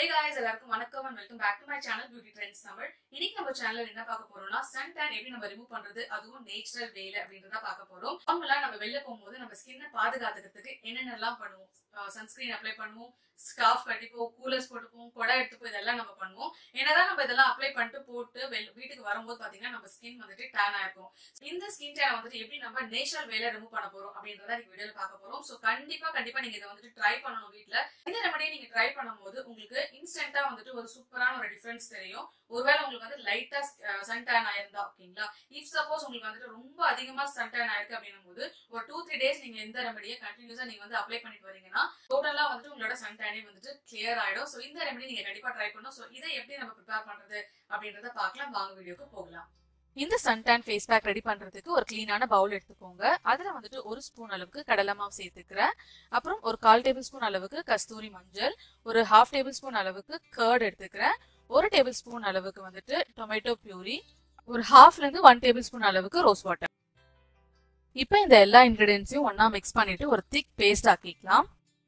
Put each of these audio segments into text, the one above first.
ஹே guys எல்லாருக்கும் வணக்கம் and welcome back to my channel Beauty Trends Tamil இன்னைக்கு நம்ம சேனல்ல என்ன பார்க்க போறோம்னா சன் டேன் எப்படி நம்ம ரிமூவ் பண்றது அதுவும் நேச்சுரல் வேல அப்படின்றத பார்க்க போறோம் நார்மலா நம்ம வெளில போகும்போது நம்ம ஸ்கின்னை பாதுகாத்துக்கிறதுக்கு என்னென்னலாம் பண்ணுவோம் சன்ஸ்கிரீன் அப்ளை பண்ணுவோம் ஸ்கார்ஃப் கட்டிப்போம் கூலர்ஸ் போட்டுப்போம் கொடை எடுத்துப்போம் இதெல்லாம் நம்ம பண்ணுவோம் என்னதான் நம்ம இதெல்லாம் அப்ளை பண்ணிட்டு போட்டு வெள் வீட்டுக்கு வரும்போது பாத்தீங்கன்னா நம்ம ஸ்கின் வந்துட்டு டேன் ஆயிருக்கும் இந்த ஸ்கின் டேனை வந்துட்டு எப்படி நம்ம நேச்சுரல் வேல ரிமூவ் பண்ண போறோம் அப்படின்றத இன்னைக்கு வீடியோல பார்க்க போறோம் ஸோ கண்டிப்பா கண்டிப்பா நீங்க இதை வந்துட்டு ட்ரை பண்ணணும் வீட்ல இந்த ரெமடியை நீங்க ட்ரை பண்ணும்போது உங்களுக்கு இன்ஸ்டன்டா வந்துட்டு ஒரு சூப்பரான ஒரு டிஃபரன்ஸ் தெரியும் ஒருவேளை உங்களுக்கு வந்து லைட்டா சன் டேன் ஆயிருந்தா ஓகேங்களா இஃப் சப்போஸ் உங்களுக்கு வந்துட்டு ரொம்ப அதிகமா சன் டேன் ஆயிருக்கு அப்படின்னும் போது ஒரு டூ த்ரீ டேஸ் நீங்க எந்த ரெமடியை கண்டினியூஸா நீங்க வந்து அப்ளை பண்ணிட்டு வரீங்கன்னா டோட்டலா வந்துட்டு உங்களோட சன் டேனே வந்துட்டு கிளியர் ஆயிடும் ஸோ இந்த ரெமடி நீங்க கண்டிப்பா ட்ரை பண்ணணும் ஸோ இதை எப்படி நம்ம ப்ரிப்பேர் பண்றது அப்படின்றத பார்க்கலாம் வாங்க வீடியோக்கு போகலாம் இந்த சன்டான் ஃபேஸ் பேக் ரெடி பண்றதுக்கு ஒரு கிளீனான பவுல் எடுத்துக்கோங்க அதுல வந்துட்டு ஒரு ஸ்பூன் அளவுக்கு கடலை மாவு சேர்த்துக்கிறேன் அப்புறம் ஒரு கால் டேபிள் ஸ்பூன் அளவுக்கு கஸ்தூரி மஞ்சள் ஒரு ஹாஃப் டேபிள் ஸ்பூன் அளவுக்கு கர்ட் எடுத்துக்கிறேன் ஒரு டேபிள் ஸ்பூன் அளவுக்கு வந்துட்டு டொமேட்டோ பியூரி ஒரு ஹாஃப்ல இருந்து ஒன் டேபிள் ஸ்பூன் அளவுக்கு ரோஸ் வாட்டர் இப்போ இந்த எல்லா இன்கிரீடியன்ஸையும் ஒன்னா மிக்ஸ் பண்ணிட்டு ஒரு திக் பேஸ்ட் ஆக்கிக்கலாம்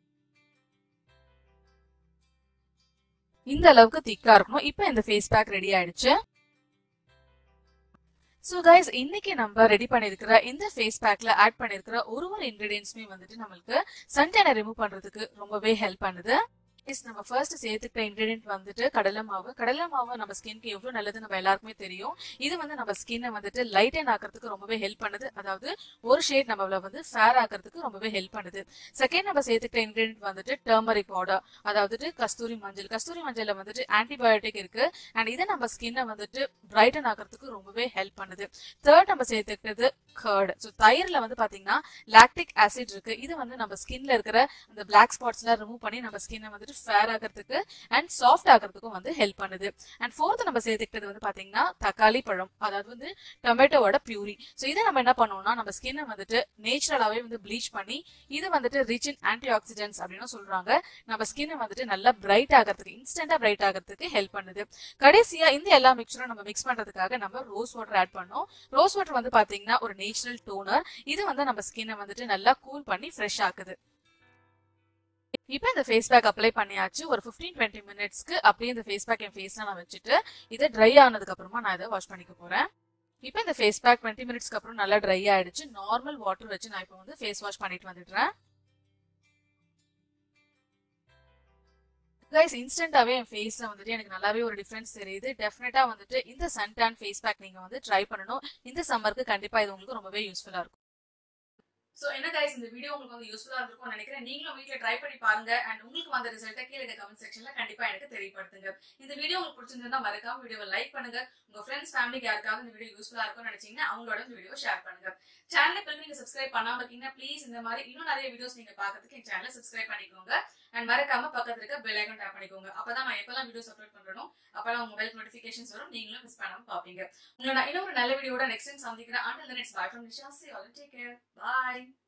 இந்த அளவுக்கு திக்கா இருக்கணும் இப்போ இந்த ஃபேஸ் பேக் ரெடி ஆயிடுச்சு ஸோ கைஸ் இன்னைக்கு நம்ம ரெடி பண்ணிருக்கிற இந்த ஃபேஸ் பேக்ல ஆட் பண்ணிருக்கிற ஒரு ஒரு இன்கிரீடியன்ஸுமே வந்துட்டு நம்மளுக்கு சன்டேனை ரிமூவ் பண்றதுக்கு ரொம்பவே ஹெல்ப் பண்ணுது இஸ் நம்ம ஃபர்ஸ்ட் சேர்த்துக்கிற இன்கிரீடியன்ட் வந்துட்டு கடலை மாவு கடலை மாவு நம்ம ஸ்கின்க்கு எவ்வளவு நல்லது நம்ம எல்லாருக்குமே தெரியும் இது வந்து நம்ம ஸ்கின்னை வந்துட்டு லைட்டன் ஆக்கிறதுக்கு ரொம்பவே ஹெல்ப் பண்ணுது அதாவது ஒரு ஷேட் நம்மள வந்து ஃபேர் ஆக்கிறதுக்கு ரொம்பவே ஹெல்ப் பண்ணுது செகண்ட் நம்ம சேர்த்துக்கிற இன்கிரீடியன்ட் வந்துட்டு டர்மரிக் பவுடர் அதாவது கஸ்தூரி மஞ்சள் கஸ்தூரி மஞ்சள்ல வந்துட்டு ஆன்டிபயோட்டிக் இருக்கு அண்ட் இதை நம்ம ஸ்கின்னை வந்துட்டு பிரைட்டன் ஆக்கிறதுக்கு ரொம்பவே ஹெல்ப் பண்ணுது தேர்ட் நம்ம சேர்த்துக்கிறது கர்டு ஸோ தயிர்ல வந்து பாத்தீங்கன்னா லாக்டிக் ஆசிட் இருக்கு இது வந்து நம்ம ஸ்கின்ல இருக்கிற அந்த பிளாக் ஸ்பாட்ஸ் எல்லாம் ரிமூவ் பண்ணி நம்ம ஸ்கின்னை வந்துட்டு ஃபேர் ஆகிறதுக்கு அண்ட் சாஃப்ட் ஆகிறதுக்கும் வந்து ஹெல்ப் பண்ணுது அண்ட் ஃபோர்த் நம்ம சேர்த்துக்கிட்டது வந்து பாத்தீங்கன்னா தக்காளி பழம் அதாவது வந்து டொமேட்டோவோட பியூரி ஸோ இதை நம்ம என்ன பண்ணுவோம்னா நம்ம ஸ்கின்னை வந்துட்டு நேச்சுரலாவே வந்து ப்ளீச் பண்ணி இது வந்துட்டு ரிச் இன் ஆன்டி ஆக்சிடென்ட்ஸ் அப்படின்னு சொல்றாங்க நம்ம ஸ்கின்னை வந்துட்டு நல்லா பிரைட் ஆகிறதுக்கு இன்ஸ்டன்டா பிரைட் ஆகிறதுக்கு ஹெல்ப் பண்ணுது கடைசியா இந்த எல்லா மிக்சரும் நம்ம மிக்ஸ் பண்றதுக்காக நம்ம ரோஸ் வாட்டர் ஆட் பண்ணோம் ரோஸ் வாட்டர் வந்து பாத்தீங்கன்னா ஒரு நேச்சுரல் டோனர் இது வந்து நம்ம ஸ்கின்னை வந்துட்டு நல்லா கூல் பண்ணி ஃப்ரெஷ் ஆக்குது இப்போ இந்த ஃபேஸ் பேக் அப்ளை பண்ணியாச்சு ஒரு ஃபிஃப்டீன் டுவெண்ட்டி மினிட்ஸ்க்கு அப்படியே இந்த ஃபேஸ் பேக் என் ஃபேஸ்ல நான் வச்சுட்டு இதை ட்ரை ஆனதுக்கு அப்புறமா நான் இதை வாஷ் பண்ணிக்க போறேன் இப்போ இந்த ஃபேஸ் பேக் டுவெண்ட்டி மினிட்ஸ்க்கு அப்புறம் நல்லா ட்ரை ஆயிடுச்சு நார்மல் வாட்டர் வச்சு நான் இப்போ வந்து ஃபேஸ் வாஷ் பண்ணிட்டு வந்துடுறேன் கைஸ் இன்ஸ்டன்டாவே என் ஃபேஸ்ல வந்துட்டு எனக்கு நல்லாவே ஒரு டிஃபரன்ஸ் தெரியுது டெஃபினட்டா வந்துட்டு இந்த சன்டான் ஃபேஸ் பேக் நீங்க வந்து ட்ரை பண்ணணும் இந்த சம்மருக்கு கண்டிப்பா இது உங்களுக்கு ரொம்பவே யூஸ்ஃபுல்லா இருக்கும் சோ என்ன கைஸ் இந்த வீடியோ உங்களுக்கு வந்து யூஸ்ஃபுல்லா இருக்கும் நினைக்கிறேன் நீங்களும் வீட்ல ட்ரை பண்ணி பாருங்க அண்ட் உங்களுக்கு வந்த ரிசல்ட்டை கீழே கமெண்ட் செக்ஷன்ல கண்டிப்பா எனக்கு தெரியப்படுத்துங்க இந்த வீடியோ உங்களுக்கு பிடிச்சிருந்தா மறக்காம வீடியோவை லைக் பண்ணுங்க உங்க ஃப்ரெண்ட்ஸ் ஃபேமிலிக்கு யாருக்காவது இந்த வீடியோ யூஸ்ஃபுல்லா இருக்கும்னு நினைச்சீங்கன்னா அவங்களோட இந்த வீடியோ ஷேர் பண்ணுங்க சேனலை பிறகு நீங்க சப்ஸ்கிரைப் பண்ணாம இருக்கீங்கன்னா ப்ளீஸ் இந்த மாதிரி இன்னும் நிறைய வீடியோஸ் நீங்க பாக்கிறதுக்கு என் சேனலை சப்ஸ்கிரைப் பண்ணிக்கோங்க அண்ட் மறக்காம பக்கத்துல இருக்க பெல் ஐக்கன் டேப் பண்ணிக்கோங்க அப்பதான் நான் எப்பெல்லாம் வீடியோஸ் அப்லோட் பண்றனோ அப்பெல்லாம் உங்க மொபைல் நோட்டிபிகேஷன்ஸ் வரும் நீங்களும் மிஸ் பண்ணாம பாப்பீங்க உங்களை நான் இன்னொரு நல்ல வீடியோட நெக்ஸ்ட் டைம் சந்திக்கிறேன் and next bye from Nisha see all take care bye